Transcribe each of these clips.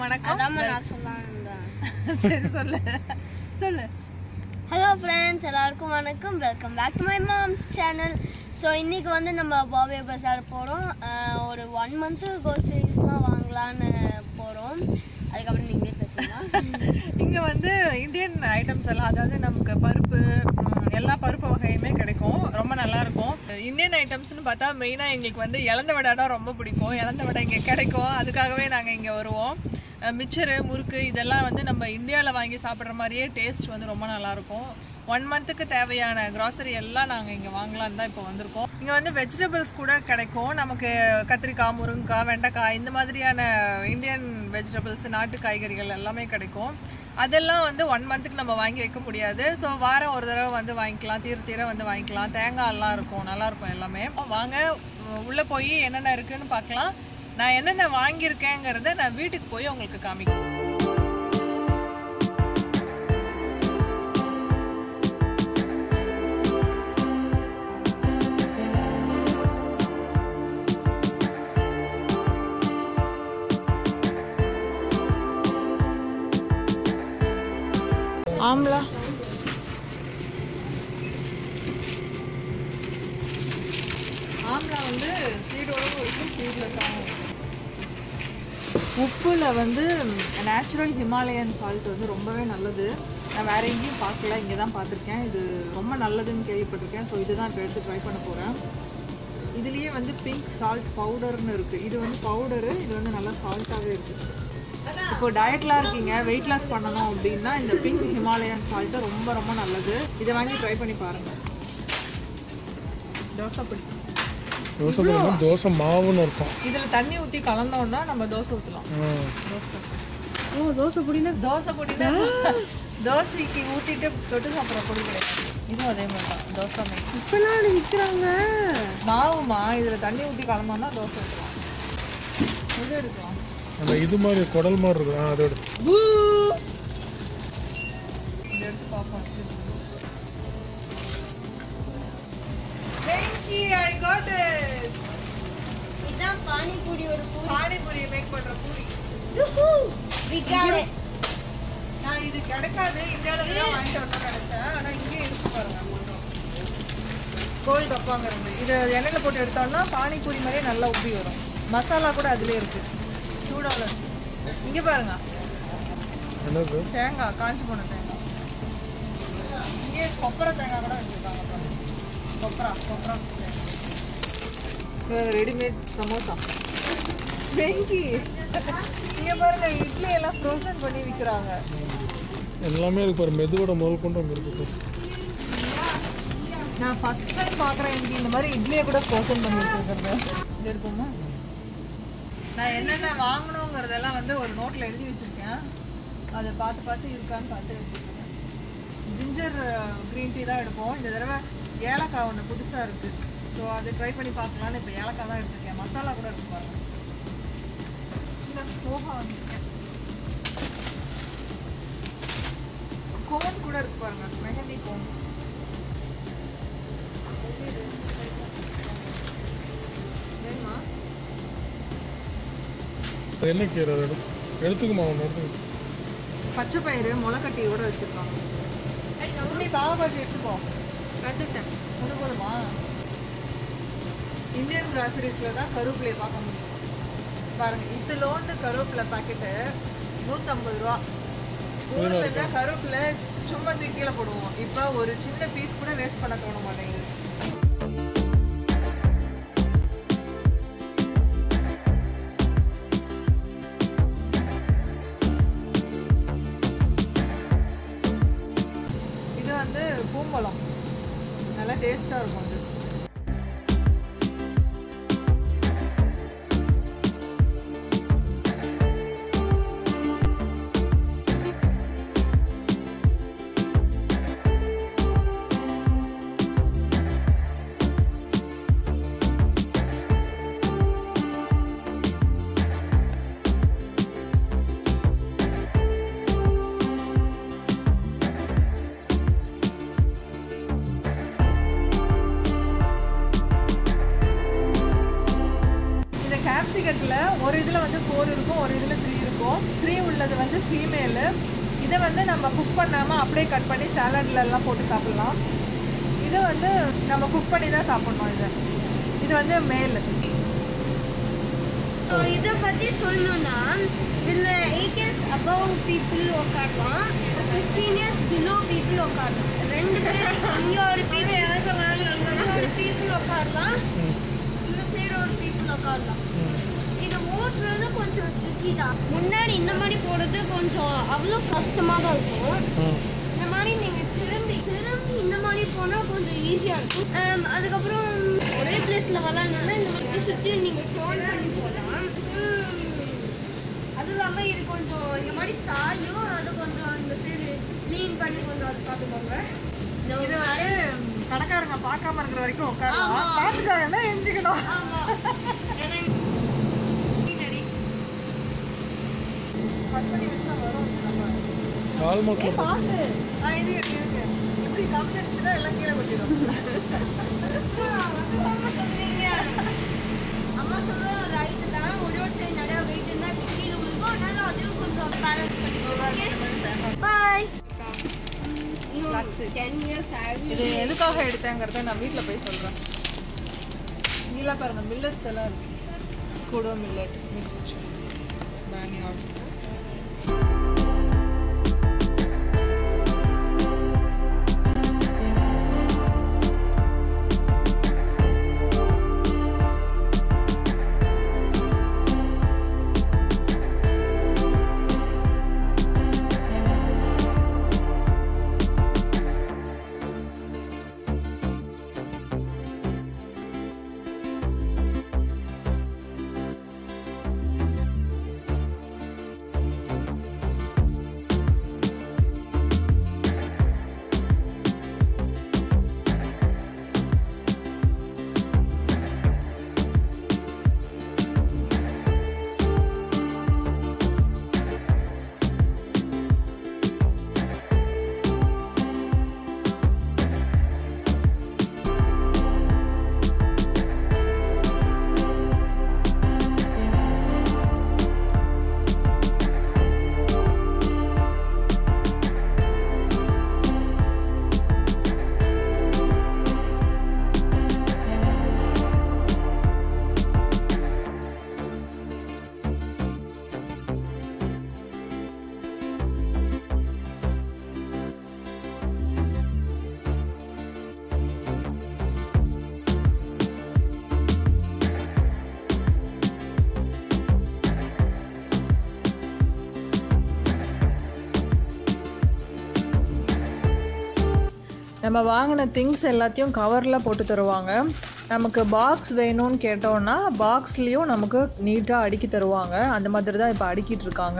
வணக்கம் அதாம்மா நான் சொல்லலாம் இருந்தேன் சரி சொல்லு சொல்லு ஹலோ ஃப்ரெண்ட்ஸ் எல்லாருக்கும் வணக்கம் welcome back to my mom's channel so இன்னைக்கு வந்து நம்ம பாபே பஜார் போகிறோம் ஒரு ஒன் மந்த்து கோசரிஸ்லாம் வாங்கலான்னு போகிறோம் அதுக்கப்புறம் நீங்கள் பேசலாம் இங்க வந்து இந்தியன் ஐட்டம்ஸ் எல்லாம் அதாவது நமக்கு பருப்பு ம், எல்லா பருப்பு வகையுமே கிடைக்கும் ரொம்ப நல்லா இருக்கும் இந்தியன் ஐட்டம்ஸ்னு பார்த்தா மெயினா எங்களுக்கு வந்து இளந்த வடை தான் ரொம்ப பிடிக்கும் இளந்த வடை இங்க கிடைக்கும் அதுக்காகவே நாங்க இங்க வருவோம் அஹ், மிச்சரு முறுக்கு இதெல்லாம் வந்து நம்ம இந்தியாவில் வாங்கி சாப்பிட்ற மாதிரியே டேஸ்ட் வந்து ரொம்ப நல்லா இருக்கும் ஒன் மந்த்துக்கு தேவையான கிராசரி எல்லாம் நாங்கள் இங்கே வாங்கலாம்னு தான் இப்போ வந்திருக்கோம் இங்கே வந்து வெஜிடபிள்ஸ் கூட கிடைக்கும் நமக்கு கத்திரிக்காய் முருங்கைக்காய் வெண்டைக்காய் இந்த மாதிரியான இந்தியன் வெஜிடபிள்ஸ் நாட்டு காய்கறிகள் எல்லாமே கிடைக்கும் அதெல்லாம் வந்து ஒன் மந்த்துக்கு நம்ம வாங்கி வைக்க முடியாது ஸோ வாரம் ஒரு தடவை வந்து வாங்கிக்கலாம் தீர தீர வந்து வாங்கிக்கலாம் தேங்காய் எல்லாம் இருக்கும் நல்லா இருக்கும் எல்லாமே வாங்க உ- உள்ள போய் என்னென்ன இருக்குன்னு பார்க்கலாம் நான் என்னென்ன வாங்கியிருக்கேங்கிறத நான் வீட்டுக்கு போய் உங்களுக்கு காமிக்கிறேன் ஆம்லா ஆம்லா வந்து ஸ்வீட்டோடவும் இருக்கும் ஸ்வீட்லெஸ்ஸாகவும் இருக்கும் உப்புல வந்து நேச்சுரல் ஹிமாலயன் சால்ட் வந்து ரொம்பவே நல்லது நான் வேற எங்கேயும் பார்க்கல இங்கே தான் பார்த்துருக்கேன் இது ரொம்ப நல்லதுன்னு கேள்விப்பட்டிருக்கேன் ஸோ இதுதான் இப்போ எடுத்து ட்ரை பண்ண போகிறேன் இதுலேயே வந்து பிங்க் சால்ட் பவுடர்னு இருக்குது இது வந்து பவுடரு இது வந்து நல்லா சால்ட்டாகவே இருக்குது இப்போ டயட்லாம் இருக்கீங்க வெயிட் லாஸ் பண்ணணும் அப்படின்னா இந்த பிங்க் ஹிமாலயன் சால்ட்டு ரொம்ப ரொம்ப நல்லது இதை வாங்கி ட்ரை பண்ணி பாருங்க தோசை பிடிக்கும் தோசை போடணும் தோசை மாவுன்னு அர்த்தம் இதில் தண்ணி ஊற்றி கலந்தோம்னா நம்ம தோசை ஊற்றலாம் ஆ. தோசை ஓ தோசை பொடினா தோசை பொடினா தோசைக்கு ஊற்றிட்டு தொட்டு சாப்பிட்ற பொடி கிடையாது இதுவும் அதே மாதிரி தான் தோசை மிக்ஸ் இப்பெல்லாம் விற்கிறாங்க மாவுமா இதில் தண்ணி ஊற்றி கலந்தோம்னா தோசை ஊற்றலாம் எது எடுக்கலாம் அந்த இது மாதிரி குடல் மாதிரி இருக்கும் ஆ, அதோட இதை எடுத்து பார்ப்போம் Thank you, I got it. இதான் பானிபூரியோட பூரி பானிபூரி மேக் பண்ற பூரி We got it. நான் இது கிடைக்காது இந்தியாவில தான் வாங்கிட்டு வரணும் நினைச்சேன் ஆனா இங்கே இருக்கு பாருங்க கோல்ட் டப்பாங்கிறது இது எண்ணெயில போட்டு எடுத்தோம்னா பானிபூரி மாதிரியே நல்லா உப்பி வரும் மசாலா கூட அதுலயே இருக்கு டூ டாலர்ஸ் இங்க பாருங்க என்னது தேங்காய் காஞ்சி போன தேங்காய் இங்கே கொப்பரை தேங்காய் கூட வச்சிருக்காங்க பாருங்க கொப்பரா கொப்பரா தேங்காய் ரெடிமேட் சமோசா வெங்கி இங்க பாருங்க இட்லி எல்லாம் ஃப்ரோசன் பண்ணி விற்கிறாங்க எல்லாமே அதுக்கு ஒரு மெதுவோட முதல் கொண்டு அங்கே இருக்குது நான் ஃபர்ஸ்ட் டைம் பார்க்குறேன் எனக்கு இந்த மாதிரி இட்லியை கூட ஃப்ரோசன் பண்ணி வச்சிருக்கிறது இது எடுப்போமா நான் என்னென்ன வாங்கணுங்கிறதெல்லாம் வந்து ஒரு நோட்டில் எழுதி வச்சிருக்கேன் அதை பார்த்து பார்த்து இருக்கான்னு பார்த்து வச்சுருக்கேன் ஜிஞ்சர் க்ரீன் டீ தான் எடுப்போம் இந்த தடவை ஏலக்காய் ஒன்று புதுசாக இருக்குது ஸோ அதை ட்ரை பண்ணி பார்க்கலான்னு இப்போ ஏலக்காய் தான் எடுத்திருக்கேன் மசாலா கூட இருக்கு பாருங்க இந்த போகா வந்துருக்கேன் கோன் கூட இருக்கு பாருங்க மெஹந்தி கோன் வேணுமா அது என்ன கீரை அதை எடுத்து எடுத்துக்குமா ஒன்று எடுத்துக்கு பச்சை பயிறு முளைக்கட்டியோட வச்சிருக்காங்க நீ பாவக்காட்டி எடுத்துக்கோ எடுத்துக்கிட்டேன் ஒன்று போதுமா இந்தியன் கிராசரிஸில் தான் கருவேப்பிலையை பார்க்க முடியும் பாருங்க இத்தலோண்டு கருவேப்பிலை பாக்கெட்டு நூற்றம்பது ரூபா ஊரில் இருந்தால் கருவேப்பிலை சும்மா தூக்கி கீழே போடுவோம் இப்போ ஒரு சின்ன பீஸ் கூட வேஸ்ட் பண்ண தோண மாட்டேங்குது இது வந்து பூம்பழம் நல்லா டேஸ்ட்டாக இருக்கும் இது கேப்சிகத்தில் ஒரு இதில் வந்து ஃபோர் இருக்கும் ஒரு இதில் த்ரீ இருக்கும் இருக்கும் த்ரீ உள்ளது வந்து ஃபீமேலு இதை வந்து நம்ம குக் பண்ணாமல் அப்படியே கட் பண்ணி சாலட்ல எல்லாம் போட்டு சாப்பிடலாம் இது வந்து நம்ம குக் பண்ணி தான் சாப்பிடணும் இது இது வந்து மேல் இதை பற்றி சொல்லணும்னா இதில் எயிட் இயர்ஸ் அபவ் பீப்புள் உட்காரலாம் ஃபிஃப்டீன் இயர்ஸ் பிலோ பீப்புள் உட்காரலாம் ரெண்டு பேர் இங்கே ஒரு பீப்புள் இங்கே ஒரு பீப்புள் உட்காரலாம் இந்த சைடு ஒரு பீப்புள் உட்காரலாம் இது ஓட்டுறது கொஞ்சம் tricky தான் முன்னாடி இந்த மாதிரி போடுறது கொஞ்சம் அவ்வளோ கஷ்டமாக தான் இருக்கும் இந்த மாதிரி நீங்கள் திரும்பி திரும்பி இந்த மாதிரி போனால் கொஞ்சம் ஈஸியாக இருக்கும் Um, அதுக்கப்புறம் ஒரே பிளேஸில் விளாட்ணுன்னா இந்த மாதிரி சுற்றி நீங்கள் டோன் பண்ணி போகலாம் Um, அது இல்லாமல் இது கொஞ்சம் இந்த மாதிரி சாயும் அது கொஞ்சம் இந்த சைடு க்ளீன் பண்ணி கொஞ்சம் அது பார்த்துக்கோங்க இது வந்து கடைக்காரங்க பார்க்காம இருக்கிற வரைக்கும் உட்காரலாம் ஆமா. பார்த்துட்டாங்கன்னா எஞ்சிக்கணும் ஆமாம் ஏன்னா கட் பண்ணி வச்சா வரும் நம்ம கால் மாட்டில் பார்த்து ஆ, இது இருக்கு, இருக்கு. இப்படி கவுந்துருச்சுன்னா எல்லாம் கீழே கொட்டிடும் அம்மா சொல்றது ரைட்டு தான் ஒரு ஒரு சைடு நிறையா வெயிட் இருந்தால் கீழே விழுகும் அதனால அதுவும் கொஞ்சம் பேலன்ஸ் பண்ணிக்கோங்க பாய் டென் இயர்ஸ் ஆகுது இது எதுக்காக எடுத்தேங்கிறத நான் வீட்டில் போய் சொல்கிறேன் நீலா பாருங்க மில்லட்ஸ் எல்லாம் இருக்கு கூடோ மில்லட் மிக்ஸ்ட் பேனியாட் நம்ம வாங்கின திங்ஸ் எல்லாத்தையும் கவரில் போட்டு தருவாங்க நமக்கு பாக்ஸ் வேணும்னு கேட்டோம்னா பாக்ஸ்லேயும் நமக்கு நீட்டாக அடுக்கி தருவாங்க அந்த மாதிரி தான் இப்போ அடுக்கிட்டு இருக்காங்க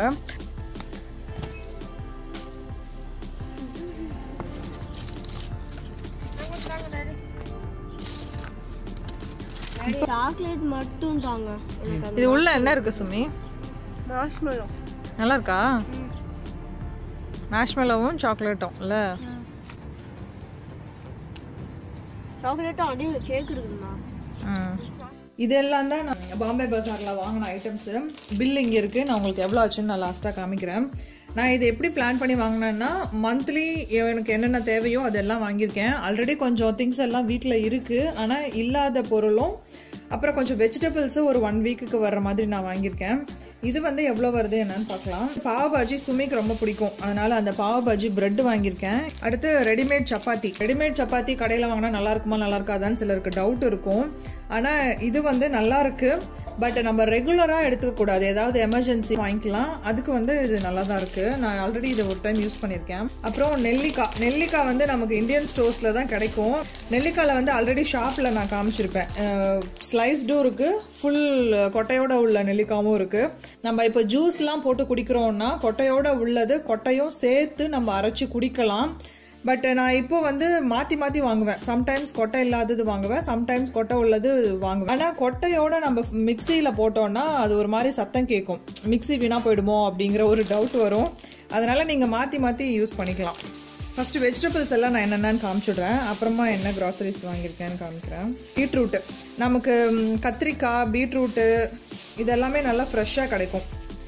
சாக்லேட் மட்டும் தாங்க எனக்கு இது உள்ள என்ன இருக்கு சுமி மார்ஷ்மெலோ நல்லா இருக்கா மேஷ்மெலோவும் சாக்லேட்டும் இல்லை சாக்லேட்டும் அடியில் கேக் இருக்குமா இதெல்லாம் தான் நான் பாம்பே பஜாரில் வாங்கின ஐட்டம்ஸு பில் இங்கே இருக்குது நான் உங்களுக்கு எவ்வளோ ஆச்சுன்னு நான் லாஸ்ட்டாக காமிக்கிறேன் நான் இதை எப்படி பிளான் பண்ணி வாங்கினேன்னா மந்த்லி எனக்கு என்னென்ன தேவையோ அதெல்லாம் வாங்கியிருக்கேன் ஆல்ரெடி கொஞ்சம் திங்ஸ் எல்லாம் வீட்டில் இருக்குது ஆனால் இல்லாத பொருளும் அப்புறம் கொஞ்சம் வெஜிடபிள்ஸு ஒரு ஒன் வீக்குக்கு வர்ற மாதிரி நான் வாங்கியிருக்கேன் இது வந்து எவ்வளோ வருது என்னன்னு பார்க்கலாம் பாவ் பாஜி சுமிக்கு ரொம்ப பிடிக்கும் அதனால அந்த பாவ் பாஜி பிரெட் வாங்கியிருக்கேன் அடுத்து ரெடிமேட் சப்பாத்தி ரெடிமேட் சப்பாத்தி கடையில் வாங்கினா நல்லா இருக்குமா நல்லா இருக்காதான்னு சிலருக்கு டவுட் இருக்கும் ஆனால் இது வந்து நல்லா இருக்கு பட் நம்ம ரெகுலராக எடுத்துக்க கூடாது ஏதாவது எமர்ஜென்சி வாங்கிக்கலாம் அதுக்கு வந்து இது நல்லா தான் இருக்கு நான் ஆல்ரெடி இதை ஒரு டைம் யூஸ் பண்ணியிருக்கேன் அப்புறம் நெல்லிக்காய் நெல்லிக்காய் வந்து நமக்கு இந்தியன் ஸ்டோர்ஸில் தான் கிடைக்கும் நெல்லிக்காயில் வந்து ஆல்ரெடி ஷாப்பில் நான் காமிச்சிருப்பேன் ஸ்லைஸ்டும் இருக்கு ஃபுல் கொட்டையோட உள்ள நெல்லிக்காவும் இருக்கு நம்ம இப்போ ஜூஸ்லாம் போட்டு குடிக்கிறோம்னா கொட்டையோட உள்ளது கொட்டையும் சேர்த்து நம்ம அரைச்சி குடிக்கலாம் பட் நான் இப்போ வந்து மாற்றி மாற்றி வாங்குவேன் சம்டைம்ஸ் கொட்டை இல்லாதது வாங்குவேன் சம்டைம்ஸ் கொட்டை உள்ளது வாங்குவேன் ஆனால் கொட்டையோட நம்ம மிக்சியில் போட்டோம்னா அது ஒரு மாதிரி சத்தம் கேட்கும் மிக்ஸி வீணாக போயிடுமோ அப்படிங்கிற ஒரு டவுட் வரும் அதனால் நீங்கள் மாற்றி மாற்றி யூஸ் பண்ணிக்கலாம் ஃபஸ்ட்டு வெஜிடபிள்ஸ் எல்லாம் நான் என்னென்னு காமிச்சிடுறேன் அப்புறமா என்ன க்ராசரிஸ் வாங்கியிருக்கேன்னு காமிக்கிறேன் பீட்ரூட்டு நமக்கு ம், கத்திரிக்காய் பீட்ரூட்டு இதெல்லாமே நல்லா ஃப்ரெஷ்ஷாக கிடைக்கும்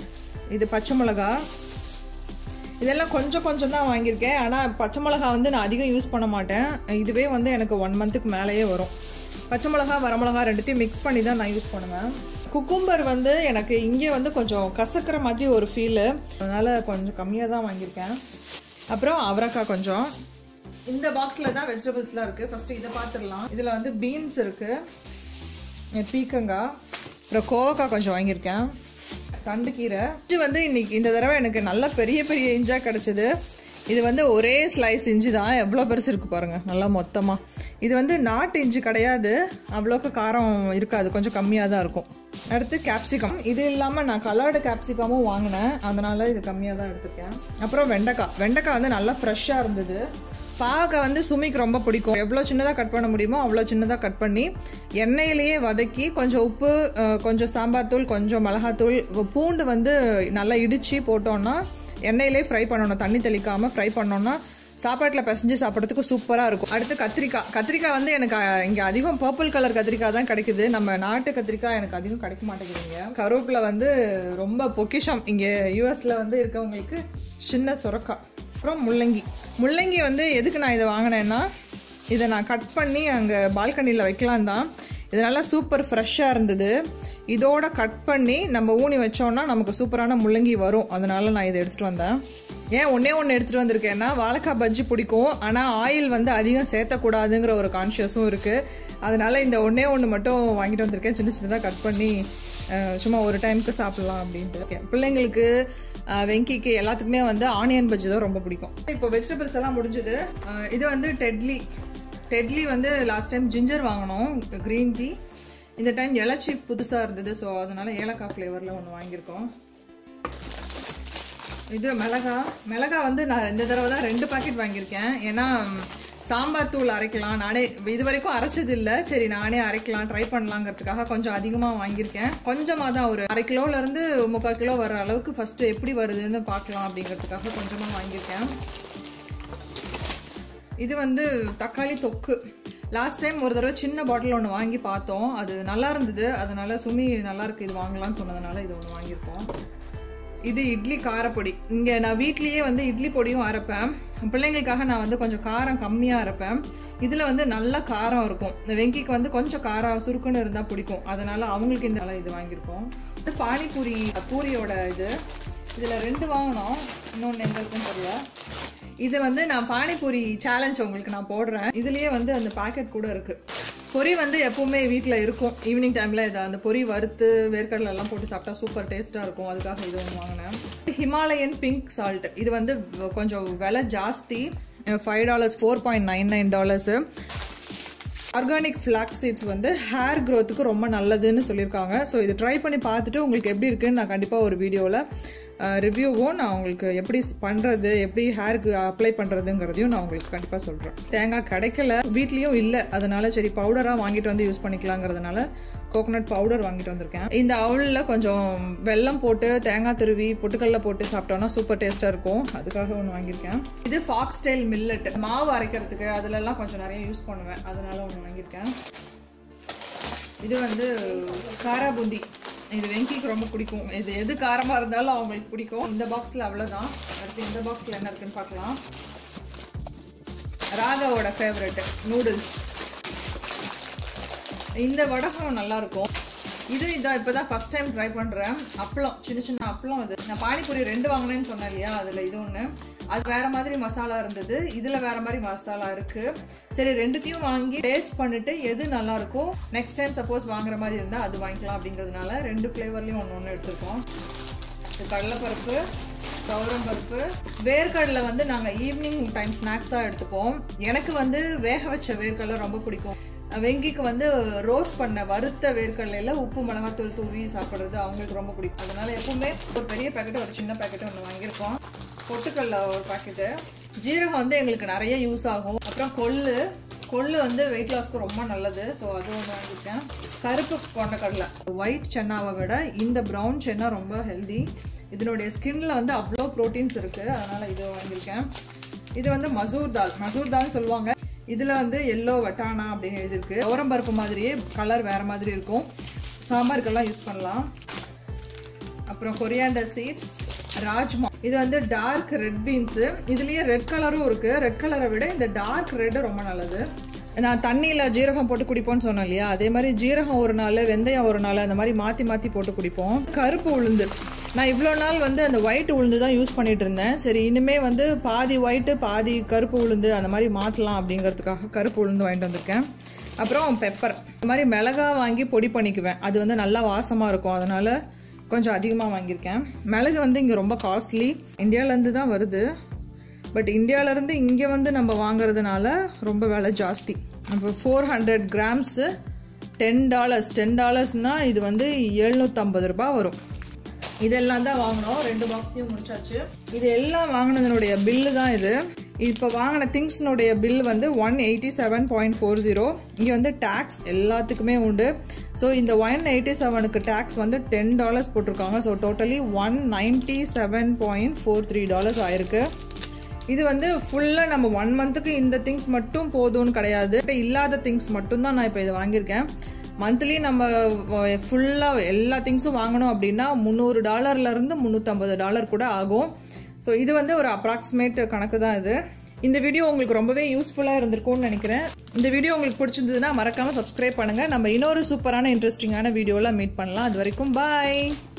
இது பச்சை மிளகா இதெல்லாம் கொஞ்சம் கொஞ்சம் தான் வாங்கியிருக்கேன் ஆனால் பச்சை மிளகா வந்து நான் அதிகம் யூஸ் பண்ண மாட்டேன் இதுவே வந்து எனக்கு ஒன் மந்த்துக்கு மேலேயே வரும் பச்சை மிளகா வரமிளகா ரெண்டுத்தையும் மிக்ஸ் பண்ணி தான் நான் யூஸ் பண்ணுவேன் குக்கும்பர் வந்து எனக்கு இங்கே வந்து கொஞ்சம் கசக்கிற மாதிரி ஒரு ஃபீலு அதனால் கொஞ்சம் கம்மியாக தான் வாங்கியிருக்கேன் அப்புறம் அவரைக்காய் கொஞ்சம் இந்த பாக்ஸில் தான் வெஜிடபிள்ஸ்லாம் இருக்குது ஃபஸ்ட்டு இதை பார்த்துடலாம் இதில் வந்து பீன்ஸ் இருக்குது பீக்கங்காய் அப்புறம் கோவக்காய் கொஞ்சம் வாங்கியிருக்கேன் தண்டுக்கீரை இது வந்து இன்னைக்கு இந்த தடவை எனக்கு நல்ல பெரிய பெரிய இஞ்சாக கிடச்சிது இது வந்து ஒரே ஸ்லைஸ் இஞ்சி தான் எவ்வளோ பெருசு இருக்குது பாருங்கள் நல்லா மொத்தமாக இது வந்து நாட்டு இஞ்சி கிடையாது அவ்வளோக்கு காரம் இருக்காது கொஞ்சம் கம்மியாக தான் இருக்கும் அடுத்து கேப்சிகம் இது இல்லாமல் நான் கலர்டு கேப்சிகமும் வாங்கினேன் அதனால் இது கம்மியாக தான் எடுத்துருக்கேன் அப்புறம் வெண்டைக்காய் வெண்டைக்காய் வந்து நல்லா ஃப்ரெஷ்ஷாக இருந்தது பாவக்காய் வந்து சுமிக்கு ரொம்ப பிடிக்கும் எவ்வளோ சின்னதாக கட் பண்ண முடியுமோ அவ்வளோ சின்னதாக கட் பண்ணி எண்ணெயிலேயே வதக்கி கொஞ்சம் உப்பு அஹ், கொஞ்சம் சாம்பார் தூள் கொஞ்சம் மிளகாத்தூள் பூண்டு வந்து நல்லா இடித்து போட்டோன்னா எண்ணெயிலே ஃப்ரை பண்ணணும் தண்ணி தெளிக்காமல் ஃப்ரை பண்ணோன்னா சாப்பாட்டில் பிசைஞ்சு சாப்பிட்றதுக்கு சூப்பராக இருக்கும் அடுத்து கத்திரிக்காய் கத்திரிக்காய் வந்து எனக்கு இங்கே அதிகம் பர்பிள் கலர் கத்திரிக்காய் தான் கிடைக்குது நம்ம நாட்டு கத்திரிக்காய் எனக்கு அதிகம் கிடைக்க மாட்டேங்குதுங்க கருவேப்பிலை வந்து ரொம்ப பொக்கிஷம் இங்கே யூஎஸில் வந்து இருக்கவங்களுக்கு சின்ன சுரக்காய் அப்புறம் முள்ளங்கி முள்ளங்கி வந்து எதுக்கு நான் இதை வாங்கினேன்னா இதை நான் கட் பண்ணி அங்கே பால்கனியில் வைக்கலாம் தான் இது நல்லா சூப்பர் ஃப்ரெஷ்ஷாக இருந்தது இதோட கட் பண்ணி நம்ம ஊனி வச்சோன்னா நமக்கு சூப்பரான முள்ளங்கி வரும் அதனால நான் இதை எடுத்துகிட்டு வந்தேன் ஏன் ஒன்றே ஒன்று எடுத்துகிட்டு வந்திருக்கேன்னா வாழைக்காய் பஜ்ஜி பிடிக்கும் ஆனால் ஆயில் வந்து அதிகம் சேர்த்தக்கூடாதுங்கிற ஒரு கான்ஷியஸும் இருக்குது அதனால இந்த ஒன்றே ஒன்று மட்டும் வாங்கிட்டு வந்திருக்கேன் சின்ன சின்னதாக கட் பண்ணி அஹ், சும்மா ஒரு டைமுக்கு சாப்பிடலாம் அப்படின்ட்டு இருக்கேன் பிள்ளைங்களுக்கு அஹ், வெங்கிக்கு எல்லாத்துக்குமே வந்து ஆனியன் பஜ்ஜி தான் ரொம்ப பிடிக்கும் இப்போ வெஜிடபிள்ஸ் எல்லாம் முடிஞ்சது அஹ், இது வந்து டெட்லி டெட்லி வந்து லாஸ்ட் டைம் ஜிஞ்சர் வாங்கினோம் க்ரீன் டீ இந்த டைம் இலச்சி புதுசாக இருந்தது ஸோ அதனால ஏலக்காய் ஃப்ளேவரில் ஒன்று வாங்கியிருக்கோம் இது மிளகா மிளகா வந்து நான் இந்த தடவை தான் ரெண்டு பாக்கெட் வாங்கியிருக்கேன் ஏன்னா ம், சாம்பார் தூள் அரைக்கலாம் நானே இது வரைக்கும் அரைச்சது இல்லை சரி நானே அரைக்கலாம் ட்ரை பண்ணலாங்கிறதுக்காக கொஞ்சம் அதிகமாக வாங்கியிருக்கேன் கொஞ்சமாக தான் ஒரு அரை கிலோலேருந்து முக்கால் கிலோ வர அளவுக்கு ஃபஸ்ட்டு எப்படி வருதுன்னு பார்க்கலாம் அப்படிங்கிறதுக்காக கொஞ்சமாக வாங்கியிருக்கேன் இது வந்து தக்காளி தொக்கு லாஸ்ட் டைம் ஒரு தடவை சின்ன பாட்டில் ஒன்று வாங்கி பார்த்தோம் அது நல்லா இருந்தது அதனால சுமி நல்லா இருக்கு இது வாங்கலாம்னு சொன்னதுனால இது ஒன்று வாங்கியிருக்கோம் இது இட்லி காரப்பொடி இங்கே நான் வீட்லேயே வந்து இட்லி பொடியும் அரைப்பேன் பிள்ளைங்களுக்காக நான் வந்து கொஞ்சம் காரம் கம்மியாக அரைப்பேன் இதில் வந்து நல்ல காரம் இருக்கும் இந்த வெங்கிக்கு வந்து கொஞ்சம் காரம் சுருக்குன்னு இருந்தால் பிடிக்கும் அதனால அவங்களுக்கு இந்த இது வாங்கியிருக்கோம் இது பானிபூரி பூரியோட இது இதில் ரெண்டு வாங்கினோம் இன்னொன்று எங்க இருக்குன்னு தெரியல இது வந்து நான் பானிபூரி சேலஞ்ச் உங்களுக்கு நான் போடுறேன் இதுலயே வந்து அந்த பாக்கெட் கூட இருக்கு பொரி வந்து எப்பவுமே வீட்டில் இருக்கும் ஈவினிங் டைமில் இதை அந்த பொரி வறுத்து வேர்க்கடலை எல்லாம் போட்டு சாப்பிட்டா சூப்பர் டேஸ்ட்டாக இருக்கும் அதுக்காக இது ஒன்று வாங்கினேன் ஹிமாலயன் பிங்க் சால்ட் இது வந்து கொஞ்சம் விலை ஜாஸ்தி five dollars four point nine nine dollars organic flax seeds வந்து ஹேர் க்ரோத்துக்கு ரொம்ப நல்லதுன்னு சொல்லியிருக்காங்க ஸோ இது ட்ரை பண்ணி பார்த்துட்டு உங்களுக்கு எப்படி இருக்குன்னு நான் கண்டிப்பாக ஒரு வீடியோவில் ரிவ்யூவும் நான் உங்களுக்கு எப்படி பண்ணுறது எப்படி ஹேருக்கு அப்ளை பண்ணுறதுங்கிறதையும் நான் உங்களுக்கு கண்டிப்பாக சொல்கிறேன் தேங்காய் கிடைக்கல வீட்லேயும் இல்லை அதனால சரி பவுடராக வாங்கிட்டு வந்து யூஸ் பண்ணிக்கலாங்கிறதுனால கோகோனட் பவுடர் வாங்கிட்டு வந்திருக்கேன் இந்த அவுளில் கொஞ்சம் வெல்லம் போட்டு தேங்காய் துருவி பொட்டுக்கல்ல போட்டு சாப்பிட்டோம்னா சூப்பர் டேஸ்ட்டாக இருக்கும் அதுக்காக ஒன்று வாங்கியிருக்கேன் இது ஃபாக்ஸ் ஸ்டைல் மில்லட் மாவு அரைக்கிறதுக்கு அதுலலாம் கொஞ்சம் நிறைய யூஸ் பண்ணுவேன் அதனால ஒன்று வாங்கியிருக்கேன் இது வந்து காரா பூந்தி இது வெங்கிக்கு ரொம்ப பிடிக்கும் இது எது காரமாக இருந்தாலும் அவங்களுக்கு பிடிக்கும் இந்த பாக்ஸில் அவ்வளோதான் அடுத்து இந்த பாக்ஸில் என்ன இருக்குன்னு பார்க்கலாம் ராகாவோட ஃபேவரெட் நூடுல்ஸ் இந்த வடகம் நல்லா இருக்கும் இது இதான் இப்போ தான் ஃபஸ்ட் டைம் ட்ரை பண்ணுறேன் அப்பளம் சின்ன சின்ன அப்பளம் இது நான் பானிபூரி ரெண்டு வாங்கினேன்னு சொன்னேன் இல்லையா அதில் இது ஒன்று அது வேற மாதிரி மசாலா இருந்தது இதில் வேற மாதிரி மசாலா இருக்கு சரி ரெண்டுத்தையும் வாங்கி டேஸ்ட் பண்ணிட்டு எது நல்லா இருக்கோ நெக்ஸ்ட் டைம் சப்போஸ் வாங்குற மாதிரி இருந்தால் அது வாங்கிக்கலாம் அப்படிங்கிறதுனால ரெண்டு ஃப்ளேவர்லையும் ஒன்று ஒன்று எடுத்திருக்கோம் இது கடலைப்பருப்பு துவரம் பருப்பு வேர்க்கடலை வந்து நாங்கள் ஈவினிங் டைம் ஸ்நாக்ஸ் தான் எடுத்துப்போம் எனக்கு வந்து வேக வச்ச வேர்க்கடலை ரொம்ப பிடிக்கும் வெங்கிக்கு வந்து ரோஸ்ட் பண்ண வறுத்த வேர்க்கடலையில உப்பு மிளகாத்தூள் தூவி சாப்பிட்றது அவங்களுக்கு ரொம்ப பிடிக்கும் அதனால எப்பவுமே ஒரு பெரிய பேக்கெட் ஒரு சின்ன பேக்கெட் ஒன்று வாங்கியிருக்கோம் பொட்டுக்கடலை ஒரு பாக்கெட்டு ஜீரகம் வந்து எங்களுக்கு நிறைய யூஸ் ஆகும் அப்புறம் கொள்ளு கொள்ளு வந்து வெயிட் லாஸ்க்கு ரொம்ப நல்லது ஸோ அது ஒன்று வாங்கியிருக்கேன் கருப்பு கொண்டக்கடலை ஒயிட் சென்னாவை விட இந்த ப்ரௌன் சென்னா ரொம்ப ஹெல்தி இதனுடைய ஸ்கின்ல வந்து அவ்வளோ ப்ரோட்டீன்ஸ் இருக்குது அதனால் இது வாங்கியிருக்கேன் இது வந்து மசூர் தால் மசூர் தால்னு சொல்லுவாங்க இதில் வந்து எல்லோ வட்டானா அப்படின்னு எழுதியிருக்கு துவரம் பருப்பு மாதிரியே கலர் வேறு மாதிரி இருக்கும் சாம்பாருக்கெல்லாம் யூஸ் பண்ணலாம் அப்புறம் கொரியாண்டர் சீட்ஸ் ராஜ்மா இது வந்து டார்க் ரெட் பீன்ஸு இதுலேயே ரெட் கலரும் இருக்குது ரெட் கலரை விட இந்த டார்க் ரெட்டு ரொம்ப நல்லது நான் தண்ணியில் ஜீரகம் போட்டு குடிப்போம்னு சொன்னேன் இல்லையா அதே மாதிரி ஜீரகம் ஒரு நாள் வெந்தயம் ஒரு நாள் அந்த மாதிரி மாற்றி மாற்றி போட்டு குடிப்போம் கருப்பு உளுந்து நான் இவ்வளோ நாள் வந்து அந்த ஒயிட் உளுந்து தான் யூஸ் பண்ணிட்டு இருந்தேன் சரி இனிமே வந்து பாதி ஒயிட்டு பாதி கருப்பு உளுந்து அந்த மாதிரி மாற்றலாம் அப்படிங்கிறதுக்காக கருப்பு உளுந்து வாங்கிட்டு வந்திருக்கேன் அப்புறம் பெப்பர் இந்த மாதிரி மிளகா வாங்கி பொடி பண்ணிக்குவேன் அது வந்து நல்லா வாசமாக இருக்கும் அதனால் கொஞ்சம் அதிகமாக வாங்கியிருக்கேன் மிளகு வந்து இங்கே ரொம்ப காஸ்ட்லி இந்தியாவிலேருந்து தான் வருது பட் இந்தியாவிலேருந்து இங்கே வந்து நம்ம வாங்குறதுனால ரொம்ப விலை ஜாஸ்தி இப்போ four hundred grams ten dollars ten டாலர்ஸ்னால் இது வந்து எழுநூற்றம்பது ரூபாய் வரும் இதெல்லாம் தான் வாங்கினோம் ரெண்டு பாக்ஸையும் முடிச்சாச்சு இது எல்லாம் வாங்கினதனுடைய பில்லு தான் இது இப்போ வாங்கின திங்ஸ்னுடைய பில் வந்து one eighty seven point four zero இங்கே வந்து டேக்ஸ் எல்லாத்துக்குமே உண்டு ஸோ இந்த ஒன் எயிட்டி செவனுக்கு டேக்ஸ் வந்து டென் டாலர்ஸ் போட்டிருக்காங்க so totally one ninety seven point four three dollars ஆயிருக்கு இது வந்து ஃபுல்லாக நம்ம ஒன் மந்த்துக்கு இந்த திங்ஸ் மட்டும் போதும்னு கிடையாது இப்போ இல்லாத திங்ஸ் மட்டும்தான் நான் இப்போ இதை வாங்கியிருக்கேன் மந்த்லி நம்ம ஃபுல்லாக எல்லா திங்ஸும் வாங்கணும் அப்படின்னா முந்நூறு டாலர்லேருந்து முந்நூற்றம்பது டாலர் கூட ஆகும் ஸோ இது வந்து ஒரு அப்ராக்சிமேட் கணக்கு தான் இது இந்த வீடியோ உங்களுக்கு ரொம்பவே யூஸ்ஃபுல்லாக இருந்திருக்கும்னு நினைக்கிறேன் இந்த வீடியோ உங்களுக்கு பிடிச்சிருந்ததுன்னா மறக்காமல் சப்ஸ்கிரைப் பண்ணுங்கள் நம்ம இன்னொரு சூப்பரான இன்ட்ரெஸ்டிங்கான வீடியோவில் மீட் பண்ணலாம் அது வரைக்கும் பாய்